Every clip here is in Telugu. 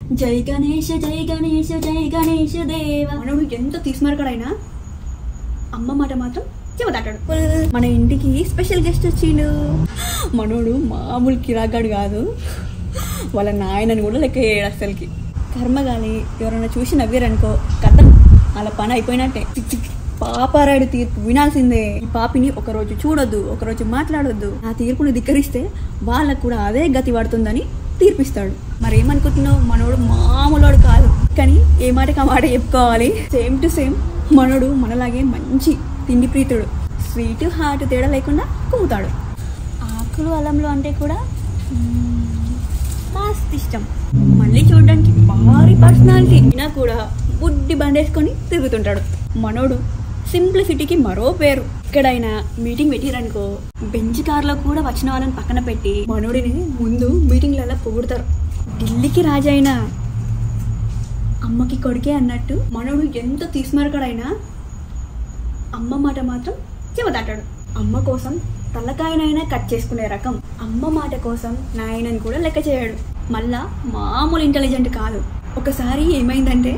జై గణేష జై గణేష జై గణేష దేవ మనోడు ఎంత తీసుమరకడైనా అమ్మ మాట మాత్రం చెబుతాడు మన ఇంటికి స్పెషల్ గెస్ట్ వచ్చిండు మనోడు మామూలు కిరాగాడు కాదు వాళ్ళ నాయనని కూడా లెక్క చేయడు అసలుకి కర్మ కానీ ఎవరైనా చూసి నవ్వారనుకో కథ వాళ్ళ పని అయిపోయినట్టే చిక్ చిక్ పాపారాయుడు తీర్పు వినాల్సిందే ఈ పాపిని ఒకరోజు చూడొద్దు ఒకరోజు మాట్లాడొద్దు ఆ తీర్పుని ధిక్కరిస్తే వాళ్ళకు కూడా అదే గతి పడుతుందని తీర్పిస్తాడు మరి ఏమనుకుంటున్నావు మనోడు మామూలోడు కాదు కానీ ఏ మాటకి ఆ మాట చెప్పుకోవాలి సేమ్ టు సేమ్ మనోడు మనలాగే మంచి తిండి ప్రీతుడు స్వీట్ హార్ట్ తేడా లేకుండా కుమ్ముతాడు ఆకులు అలంలో అంటే కూడా మ్మ్, మస్తు ఇష్టం మళ్ళీ చూడడానికి భారీ పర్సనాలిటీ అయినా కూడా బుడ్డి బండేసుకొని తిరుగుతుంటాడు మనోడు సింప్లిసిటీకి మరో పేరు ఎక్కడైనా మీటింగ్ పెట్టిరనుకో బెంచ్ కార్లో కూడా వచ్చిన వాళ్ళని పక్కన పెట్టి మనోడిని ముందు మీటింగ్లలో పొగుడతారు ఢిల్లీకి రాజైనా అమ్మకి కొడుకే అన్నట్టు మనోడు ఎంత తీసుమరకడైనా అమ్మ మాట మాత్రం చెబుతాడు అమ్మ కోసం తలకాయనైనా కట్ చేసుకునే రకం అమ్మ మాట కోసం నాయనని కూడా లెక్క చేయడు మళ్ళా మామూలు ఇంటెలిజెంట్ కాదు ఒకసారి ఏమైందంటే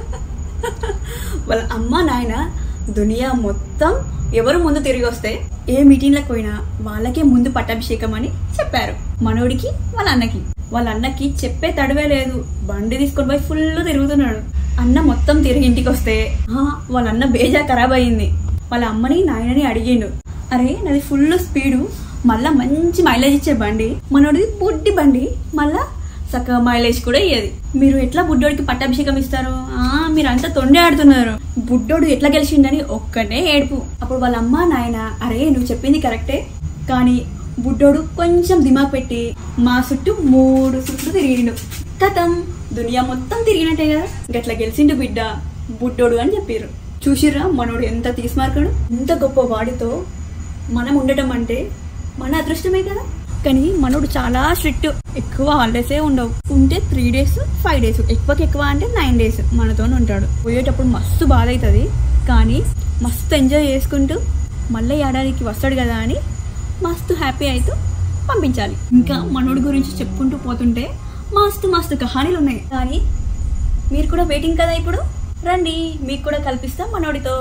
వాళ్ళ అమ్మ నాయన దునియా మొత్తం ఎవరు ముందు తిరిగి వస్తే ఏ మీటింగ్లకు పోయినా వాళ్ళకే ముందు పట్టాభిషేకం అని చెప్పారు మనోడికి వాళ్ళ అన్నకి వాళ్ళ అన్నకి చెప్పే తడవే లేదు బండి తీసుకొని పోయి ఫుల్ తిరుగుతున్నాడు అన్న మొత్తం తిరిగి ఇంటికి వస్తే "ఆ, వాళ్ళ అన్న బేజా ఖరాబ్ అయ్యింది వాళ్ళ అమ్మని నాయనని అడిగిండు అరే నాది ఫుల్ స్పీడు మళ్ళా మంచి మైలేజ్ ఇచ్చే బండి మనోడిది బుడ్డి బండి మళ్ళా చక్కగా మైలేజ్ కూడా ఇయ్యది మీరు ఎట్లా బుడ్డోడికి పట్టాభిషేకం ఇస్తారు ఆ మీరు అంతా తొండే ఆడుతున్నారు బుడ్డోడు ఎట్లా గెలిచిండని ఒక్కనే ఏడుపు అప్పుడు వాళ్ళ అమ్మ నాయన అరే నువ్వు చెప్పింది కరెక్టే కానీ బుడ్డోడు కొంచెం దిమాగ్ పెట్టి మా చుట్టూ మూడు చుట్టూ తిరిగిండు కథం దునియా మొత్తం తిరిగినట్టే కదా గట్ల గెలిచిండు బిడ్డ బుడ్డోడు అని చెప్పారు చూసిర్రా మనోడు ఎంత తీసుమార్కాడు ఎంత గొప్ప వాడితో మనం ఉండటం అంటే మన అదృష్టమే కదా కానీ మనోడు చాలా స్ట్రిక్ట్ ఎక్కువ హాలిడేసే ఉండవు ఉంటే త్రీ డేస్ ఫైవ్ డేస్ ఎక్కువకి ఎక్కువ అంటే నైన్ డేస్ మనతో ఉంటాడు పోయేటప్పుడు మస్తు బాధ అవుతుంది కానీ మస్తు ఎంజాయ్ చేసుకుంటూ మళ్ళీ ఏడాదికి వస్తాడు కదా అని మస్తు హ్యాపీ అవుతూ పంపించాలి ఇంకా మనోడి గురించి చెప్పుకుంటూ పోతుంటే మస్తు మస్తు కహానీలు ఉన్నాయి కానీ మీరు కూడా వెయిటింగ్ కదా ఇప్పుడు రండి మీకు కూడా కల్పిస్తాం మనోడితో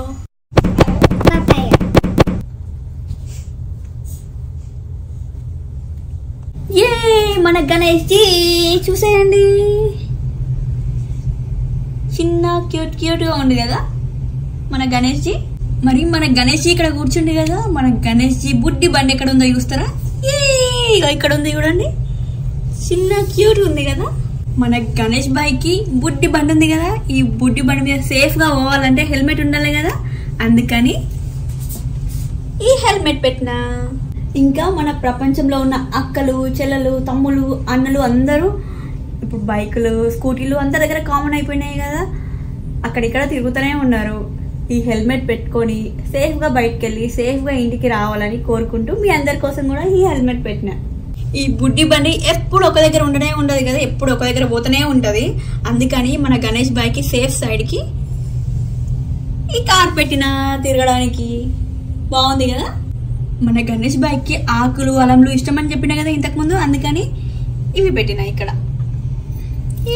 ఏ మన గణేష్ జీ చూసేయండి చిన్న క్యూట్ క్యూట్ గా ఉంది కదా మన గణేష్ జీ మరి మన గణేష్ జీ ఇక్కడ కూర్చుంది కదా మన గణేష్ జీ బుడ్డి బండి ఎక్కడ ఉందో చూస్తారా ఏ ఇగో ఇక్కడ ఉంది చూడండి చిన్న క్యూట్ ఉంది కదా మన గణేష్ బాయ్ కి బుడ్డి బండి ఉంది కదా ఈ బుడ్డి బండి మీద సేఫ్ గా పోవాలంటే హెల్మెట్ ఉండాలి కదా అందుకని ఈ హెల్మెట్ పెట్టినా ఇంకా మన ప్రపంచంలో ఉన్న అక్కలు చెల్లెలు తమ్ములు అన్నలు అందరూ ఇప్పుడు బైకులు స్కూటీలు అంత దగ్గర కామన్ అయిపోయినాయి కదా అక్కడిక్కడ తిరుగుతూనే ఉన్నారు ఈ హెల్మెట్ పెట్టుకొని సేఫ్గా బయటకు వెళ్ళి సేఫ్గా ఇంటికి రావాలని కోరుకుంటూ మీ అందరి కోసం కూడా ఈ హెల్మెట్ పెట్టిన ఈ బుడ్డి బండి ఎప్పుడు ఒక దగ్గర ఉండనే ఉండదు కదా ఎప్పుడు ఒక దగ్గర పోతూనే ఉంటది అందుకని మన గణేష్ బాయ్కి సేఫ్ సైడ్కి ఈ కార్ పెట్టిన తిరగడానికి బాగుంది కదా మన గణేష్ బాయ్కి ఆకులు అలంలు ఇష్టం అని చెప్పిన కదా ఇంతకు ముందు అందుకని ఇవి పెట్టిన ఇక్కడ ఏ.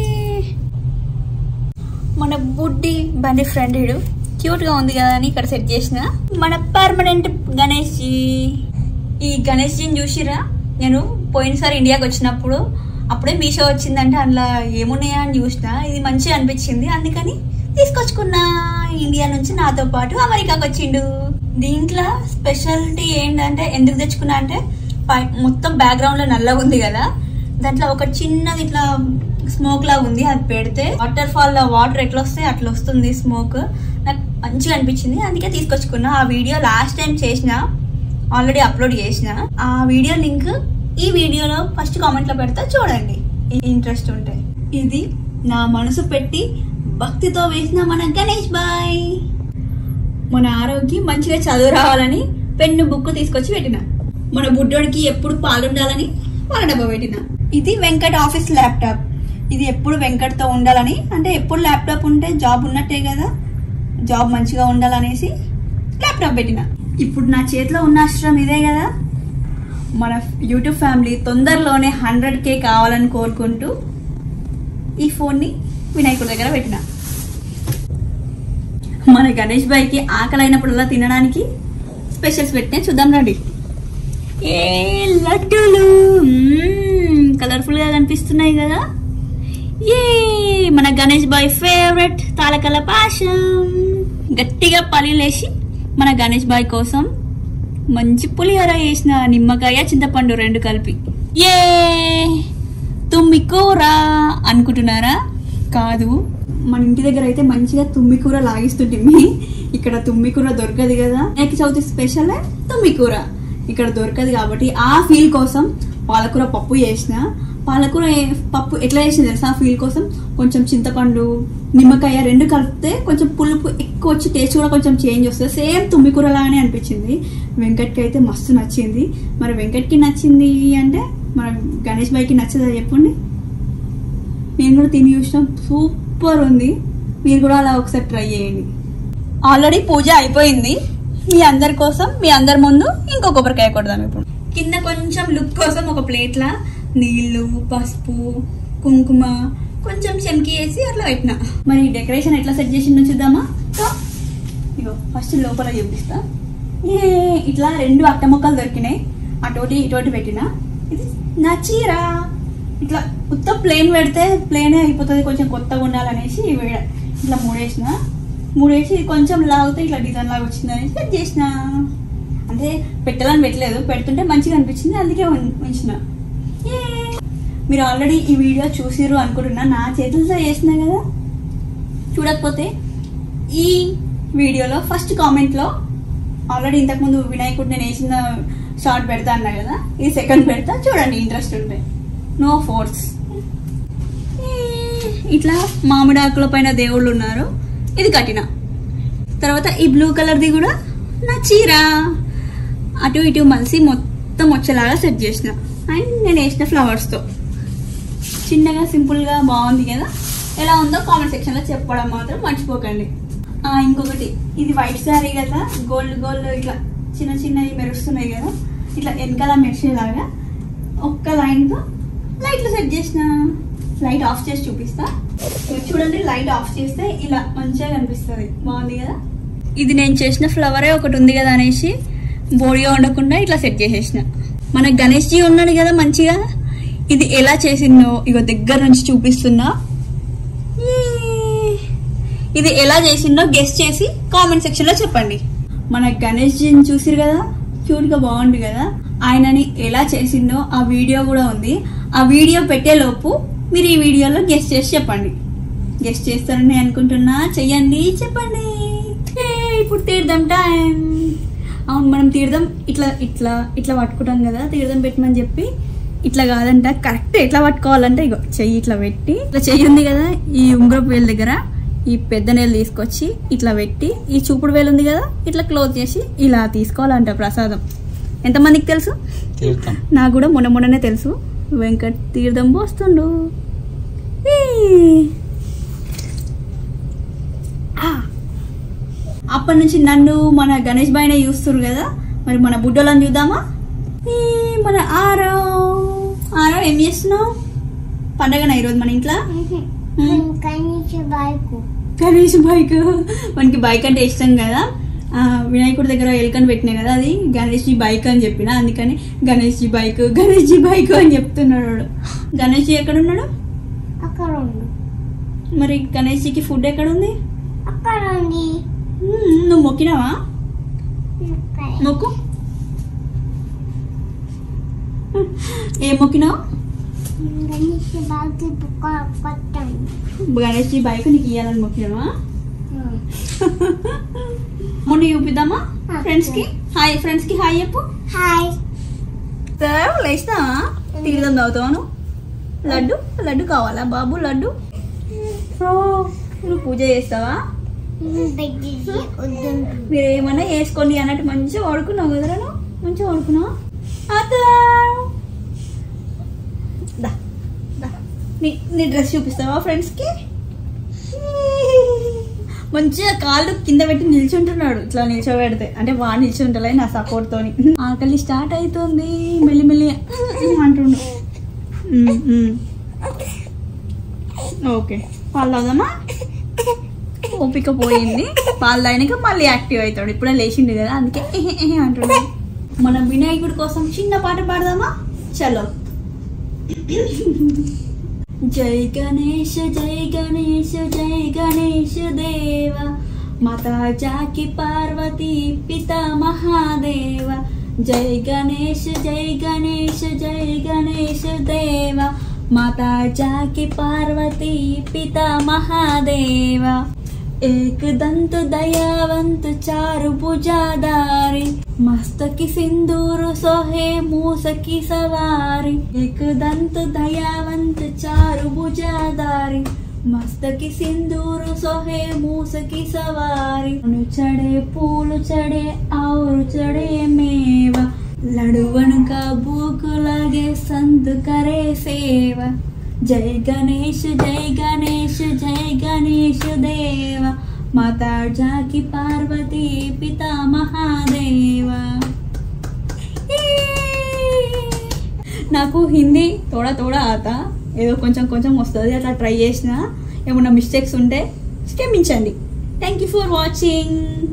మన బుడ్డి బండి ఫ్రెండ్ క్యూట్ గా ఉంది కదా అని ఇక్కడ సెట్ చేసిన మన పర్మనెంట్ గణేష్ జీ ఈ గణేష్ జీని చూసిరా నేను పోయినసారి ఇండియాకి వచ్చినప్పుడు అప్పుడే మీషో వచ్చిందంటే అందులో ఏమున్నాయా అని చూసిన ఇది మంచిగా అనిపించింది అందుకని తీసుకొచ్చుకున్నా ఇండియా నుంచి నాతో పాటు అమెరికాకి వచ్చిండు దీంట్లో స్పెషాలిటీ ఏంటంటే ఎందుకు తెచ్చుకున్నా అంటే పై- మొత్తం బ్యాక్గ్రౌండ్ లో నల్లగా ఉంది కదా దాంట్లో ఒక చిన్నది ఇట్లా స్మోక్ లాగా ఉంది అది పెడితే వాటర్ ఫాల్ లో వాటర్ ఎట్లా వస్తే అట్లా వస్తుంది స్మోక్ నాకు మంచిగా అనిపించింది అందుకే తీసుకొచ్చుకున్నా ఆ వీడియో లాస్ట్ టైం చేసిన ఆల్రెడీ అప్లోడ్ చేసిన ఆ వీడియో లింక్ ఈ వీడియోలో ఫస్ట్ కామెంట్ లో పెడతా చూడండి ఇంట్రెస్ట్ ఉంటే ఇది నా మనసు పెట్టి భక్తితో వేసిన మన గణేష్ బాయ్ మన ఆరోగ్యం మంచిగా చదువు రావాలని పెన్ను బుక్ తీసుకొచ్చి పెట్టిన మన బుడ్డోడికి ఎప్పుడు పాలుండాలని వాళ్ళ డబ్బా పెట్టిన ఇది వెంకట్ ఆఫీస్ ల్యాప్టాప్ ఇది ఎప్పుడు వెంకట్తో ఉండాలని అంటే ఎప్పుడు ల్యాప్టాప్ ఉంటే జాబ్ ఉన్నట్టే కదా జాబ్ మంచిగా ఉండాలనేసి ల్యాప్టాప్ పెట్టిన ఇప్పుడు నా చేతిలో ఉన్న అస్త్రం ఇదే కదా మన యూట్యూబ్ ఫ్యామిలీ తొందరలోనే హండ్రెడ్ కే కావాలని కోరుకుంటూ ఈ ఫోన్ని వినాయకుడి దగ్గర పెట్టిన మన గణేష్ బాయ్కి ఆకలి అయినప్పుడల్లా తినడానికి స్పెషల్స్ పెట్టినా చూద్దాం రండి ఏ లడ్డూలు కలర్ఫుల్ గా కనిపిస్తున్నాయి కదా ఏ మన గణేష్ బాయ్ ఫేవరెట్ తాలకల పాశం గట్టిగా పల్లీలేసి మన గణేష్ బాయ్ కోసం మంచి పులిహోర వేసిన నిమ్మకాయ చింతపండు రెండు కలిపి ఏ తుమ్మి కూర అనుకుంటున్నారా కాదు మన ఇంటి దగ్గర అయితే మంచిగా తుమ్మి కూర లాగిస్తుంటిమి ఇక్కడ తుమ్మి కూర దొరకదు కదా వినాయక చవితి స్పెషల్ తుమ్మి కూర ఇక్కడ దొరకదు కాబట్టి ఆ ఫీల్ కోసం పాలకూర పప్పు చేసిన పాలకూర ఏ- పప్పు ఎట్లా చేసిన తెలుసా ఆ ఫీల్ కోసం కొంచెం చింతపండు నిమ్మకాయ రెండు కలిపితే కొంచెం పులుపు ఎక్కువ వచ్చి టేస్ట్ కూడా కొంచెం చేంజ్ వస్తుంది సేమ్ తుమ్మి కూర లాగానే అనిపించింది వెంకట్కి అయితే మస్తు నచ్చింది మరి వెంకట్కి నచ్చింది అంటే మన గణేష్ బాయ్కి నచ్చదా చెప్పండి నేను కూడా తిని చూసినాం సూపర్ ఉంది మీరు కూడా అలా ఒకసారి ట్రై చేయండి ఆల్రెడీ పూజ అయిపోయింది మీ అందరి కోసం మీ అందరి ముందు ఇంకో కొబ్బరికాయ కొడదాం ఇప్పుడు కింద కొంచెం లుక్ కోసం ఒక ప్లేట్లా నీళ్లు పసుపు కుంకుమ కొంచెం చెంకి వేసి అట్లా పెట్టిన మరి డెకరేషన్ ఎట్లా సెట్ చేసిందో చూద్దామా సో, ఇగో ఫస్ట్ లోపల చూపిస్తా ఏ ఇట్లా రెండు అట్ట మొక్కలు దొరికినాయి అటోటి ఇటోటి పెట్టిన ఇది నా చీర ఇట్లా ఉత్త ప్లేన్ పెడితే ప్లేనే అయిపోతుంది కొంచెం కొత్తగా ఉండాలనేసి వే- ఇట్లా మూడేసిన మూడేసి ఇది కొంచెం లాగితే ఇట్లా డిజైన్ లాగా వచ్చింది అనేసి సెట్ చేసిన అంటే పెట్టాలని పెట్టలేదు పెడుతుంటే మంచిగా అనిపించింది అందుకే ఉం- ఉంచిన ఏ. మీరు ఆల్రెడీ ఈ వీడియో చూసిర్రు అనుకుంటున్నా నా చేతులతో చేసిన కదా చూడకపోతే ఈ వీడియోలో ఫస్ట్ కామెంట్లో ఆల్రెడీ ఇంతకుముందు వినాయకుడు నేను వేసిన షార్ట్ పెడతా అన్నా కదా ఈ సెకండ్ పెడతా చూడండి ఇంట్రెస్ట్ ఉంటే నో ఫోర్స్ ఇట్లా మామిడి ఆకుల పైన దేవుళ్ళు ఉన్నారు ఇది కట్టిన తర్వాత ఈ బ్లూ కలర్ది కూడా నా చీర అటు ఇటు మలిసి మొత్తం వచ్చేలాగా సెట్ చేసిన అండ్ నేను వేసిన ఫ్లవర్స్తో చిన్నగా సింపుల్గా బాగుంది కదా ఎలా ఉందో కామెంట్ సెక్షన్లో చెప్పడం మాత్రం మర్చిపోకండి ఆ, ఇంకొకటి ఇది వైట్ శారీ కదా గోల్డ్ గోల్డ్ ఇట్లా చిన్న చిన్నవి మెరుస్తున్నాయి కదా ఇట్లా వెనకాల మెరిసేలాగా ఒక్క లైన్తో లైట్లు సెట్ చేసిన లైట్ ఆఫ్ చేసి చూపిస్తా ఇవి చూడండి లైట్ ఆఫ్ చేస్తే ఇలా మంచిగా కనిపిస్తుంది బాగుంది కదా ఇది నేను చేసిన ఫ్లవరే ఒకటి ఉంది కదా అనేసి బోడిగా ఉండకుండా ఇట్లా సెట్ చేసేసిన మన గణేష్ జీ ఉన్నాడు కదా మంచిగా ఇది ఎలా చేసిందో ఇగో దగ్గర నుంచి చూపిస్తున్నా ఏ. ఇది ఎలా చేసిందో గెస్ట్ చేసి కామెంట్ సెక్షన్ లో చెప్పండి మన గణేష్ జీని చూసిరు కదా క్యూట్ గా బాగుంది కదా ఆయనని ఎలా చేసిందో ఆ వీడియో కూడా ఉంది ఆ వీడియో పెట్టే లోపు మీరు ఈ వీడియోలో గెస్ట్ చేసి చెప్పండి గెస్ట్ చేస్తారని అనుకుంటున్నా చెయ్యండి చెప్పండి ఏ, ఇప్పుడు తీర్థం టైం అవును మనం తీర్థం ఇట్లా ఇట్లా ఇట్లా పట్టుకుంటాం కదా తీర్థం పెట్టమని చెప్పి ఇట్లా కాదంట కరెక్ట్ ఎట్లా పట్టుకోవాలంటే ఇగో చెయ్యి ఇట్లా పెట్టి ఇట్లా చెయ్యి ఉంది కదా ఈ ఉంగరపు వేలు దగ్గర ఈ పెద్ద నేలు తీసుకొచ్చి ఇట్లా పెట్టి ఈ చూపుడు వేలు ఉంది కదా ఇట్లా క్లోజ్ చేసి ఇలా తీసుకోవాలంట ప్రసాదం ఎంతమందికి తెలుసు తీర్థం నాకు కూడా మొన్న మొన్ననే తెలుసు వెంకట్ తీర్థం పోస్తుండు ఈ. ఆ. అప్పటి నుంచి నన్ను మన గణేష్ బాయ్నే చూస్తున్నారు కదా మరి మన బుడ్డోళ్ళని చూద్దామా ఈ మన ఆరో ఆరో ఏం చేస్తున్నావు పండగనా ఈరోజు మన ఇంట్లో కనీస బైకు గణేష్ బైక్ మనకి బైక్ అంటే ఇష్టం కదా ఆ, వినాయకుడి దగ్గర ఎలుకని పెట్టినా కదా అది గణేష్ జీ బైక్ అని చెప్పిన అందుకని గణేష్ జీ బైక్ గణేష్ జీ బైక్ అని చెప్తున్నాడు వాడు. గణేష్ జీ ఎక్కడ ఉన్నాడు అక్కడ ఉంది మరి గణేష్ జీకి ఫుడ్ ఎక్కడ ఉంది అక్కడ ఉంది మ్మ్, నువ్వు మొక్కినావా మొక్కు ఏం మొక్కినావు గణేష్ బాబు బుక్క కొట్టండి గణేష్ జీ బైక్ నీకు ఇవ్వాలని మొక్కినావా మొన్న చూపిద్దామా ఫ్రెండ్స్ కి హాయ్ ఫ్రెండ్స్ కి హాయ్ చెప్పు హాయ్ సార్ లేచినావా తీర్థం తాగుతావాను లడ్డు లడ్డు కావాలా బాబు లడ్డు ఓ, నువ్వు పూజ చేస్తావా బెడ్డి వద్దు మీరు ఏమన్నా వేసుకోండి అన్నట్టు మంచిగా వాడుకున్నావు కదరా నువ్వు? మంచిగా వాడుకున్నావు అత్త దా, దా. నీ నీ డ్రెస్ చూపిస్తావా ఫ్రెండ్స్కి మంచిగా కాళ్ళు కింద పెట్టి నిల్చుంటున్నాడు ఇట్లా నిల్చోబెడితే అంటే వాడు నిల్చుంటలే నా సపోర్ట్ తోని ఆకలి స్టార్ట్ అవుతుంది మెల్లి మెల్లి అంటుండు ఉమ్, ఉమ్. ఓకే పాలు తాగుదామా ఓపిక పోయింది పాలు తాగినాక మళ్ళీ యాక్టివ్ అవుతాడు ఇప్పుడే లేచిండు కదా అందుకే ఎహె ఎహె అంటున్నాడు మనం వినాయకుడి కోసం చిన్న పాట పాడదామా చలో జై గణేష జై గణేష జై గణేష దేవ మాతా జాకి పార్వతీ పితా మహాదేవ జై గణేష జై గణేష జై గణేష దేవ మాతా జాకి పార్వతీ పితా మహాదేవ एक दंत दयावंत चारु भुजादारी मस्तकी सिंदूर सोहे मूसकी सवारी एक दंत दयावंत चारु भुजादारी मस्तकी सिंदूर सोहे मूसकी सवारी नु चढ़े फूल चढ़े और चढ़े मेवा लड़वन का भूख लगे संत करे सेवा जय गणेश जय गणेश जय गणेश देव माता जाकी पार्वती पिता महादेव నాకు హిందీ తోడా తోడా ఆత ఏదో కొంచెం కొంచెం వస్తుంది అట్లా ట్రై చేసిన ఏమన్నా మిస్టేక్స్ ఉంటే క్షమించండి thank you for watching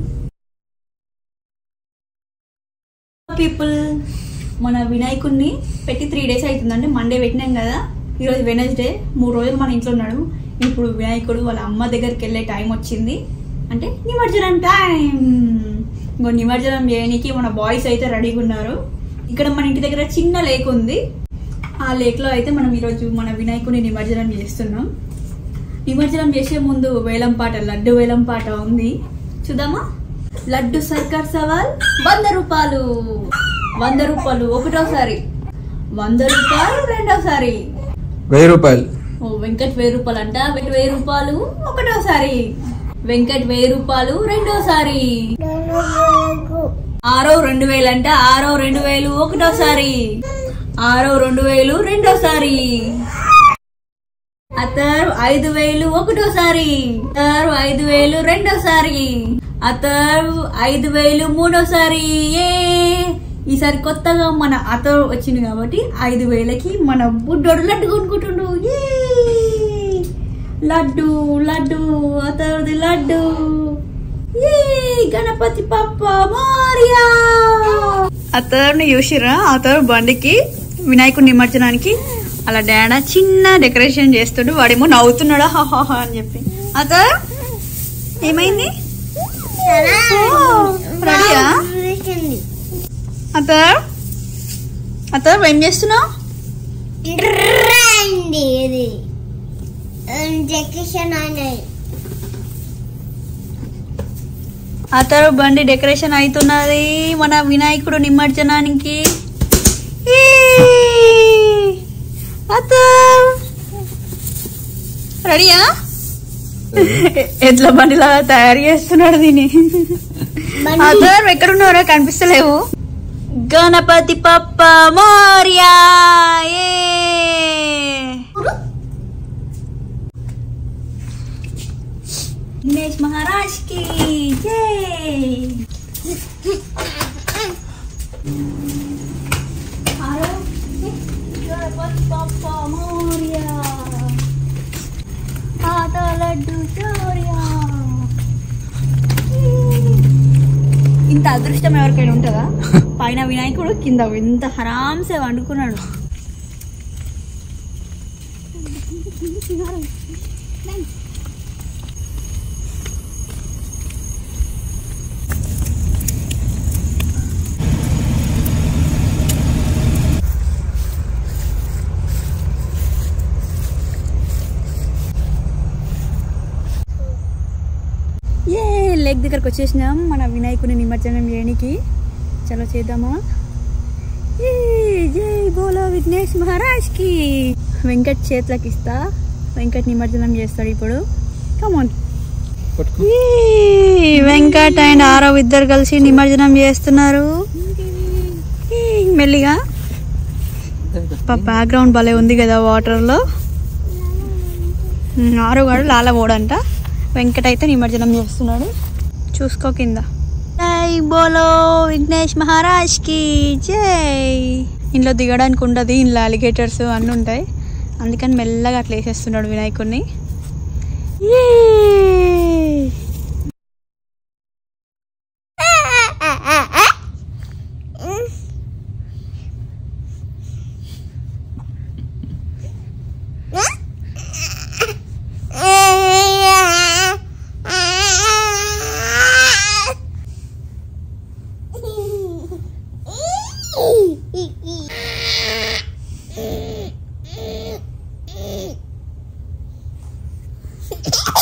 people మన వినాయకుడిని పెట్టి త్రీ డేస్ అవుతుందండి మండే పెట్టినాం కదా ఈరోజు వెనస్డే మూడు రోజులు మన ఇంట్లో ఉన్నాడు ఇప్పుడు వినాయకుడు వాళ్ళ అమ్మ దగ్గరికి వెళ్ళే టైం వచ్చింది అంటే నిమజ్జనం టైం ఇంకో నిమజ్జనం చేయడానికి మన బాయ్స్ అయితే రెడీగా ఉన్నారు ఇక్కడ మన ఇంటి దగ్గర చిన్న లేక్ ఉంది ఆ లేక్లో అయితే మనం ఈరోజు మన వినాయకుడిని నిమజ్జనం చేస్తున్నాం నిమజ్జనం చేసే ముందు వేలం పాట లడ్డు వేలం పాట ఉంది చూద్దామా లడ్డు సర్కార్ సవాల్ వంద రూపాయలు వంద రూపాయలు ఒకటోసారి వంద రూపాయలు రెండోసారి వెయ్యి రూపాయలు ఓ వెంకట్ వెయ్యి రూపాయలు అంట వెంకట్ వెయ్యి రూపాయలు ఒకటోసారి వెంకట్ వెయ్యి రూపాయలు రెండోసారి ఆరో రెండు వేలు అంట ఆరో రెండు వేలు ఒకటోసారి ఆరో రెండు వేలు రెండోసారి అతర్ ఐదు వేలు ఒకటోసారి అతర్ ఐదు వేలు రెండోసారి అతర్ ఐదు వేలు మూడోసారి ఏ ఈసారి కొత్తగా మన అతర్ వచ్చింది కాబట్టి ఐదు వేలకి మన బుడ్డోడు లడ్డు కొనుక్కుంటుండు ఏ లడ్డు లడ్డు అతడిది లడ్డు ఏ గణపతి పప్ప మారియా అతడిని చూసిరా అతడు బండికి వినాయకుడి నిమజ్జనానికి అలా డాడా చిన్న డెకరేషన్ చేస్తాడు వాడేమో నవ్వుతున్నాడా హాహా అని చెప్పి అతడు ఏమైంది రెడీయా అతడు అతడు ఏం చేస్తున్నావు రండి ఇది డెకరేషన్ అయినాయి అతడు బండి డెకరేషన్ అవుతున్నది మన వినాయకుడు నిమజ్జనానికి ఈ! అతడు రెడీయా ఎట్ల బండిలాగా తయారు చేస్తున్నాడు దీన్ని అతడు ఎక్కడున్నారో కనిపిస్తలేవు గణపతి పప్ప మోరియా ఏ! गणेश महाराज की जय आरो गणपति बाप्पा मोरया आधा लड्डू चोरिया ఇంత అదృష్టం ఎవరికైనా ఉంటుందా పైన వినాయకుడు కింద ఇంత హరాంసే వండుకున్నాడు ఏ లేక్ దగ్గరకు వచ్చేసినాం మన వినాయకుని నిమజ్జనం చేయడానికి చలో చేద్దామా ఏ జై బోలో విఘ్నేష్ మహారాజ్ కి వెంకట్ చేతులకు ఇస్తా వెంకట్ నిమజ్జనం చేస్తాడు ఇప్పుడు కమాన్ పట్టుకో వెంకట్ అండ్ ఆరవ్ ఇద్దరు కలిసి నిమజ్జనం చేస్తున్నారు ఈ, మెల్లిగా బ్యాక్గ్రౌండ్ భలే ఉంది కదా వాటర్లో ఆరవ్ గాడు లాల ఓడంట వెంకట్ అయితే నిమజ్జనం చేస్తున్నాడు చూసుకో కింద జై బోలో విఘ్నేష్ మహారాజ్ కి జై ఇంట్లో దిగడానికి ఉండదు ఇంట్లో అలిగేటర్స్ అన్నీ ఉంటాయి అందుకని మెల్లగా అట్లా వేసేస్తున్నాడు వినాయకుడిని Yeah.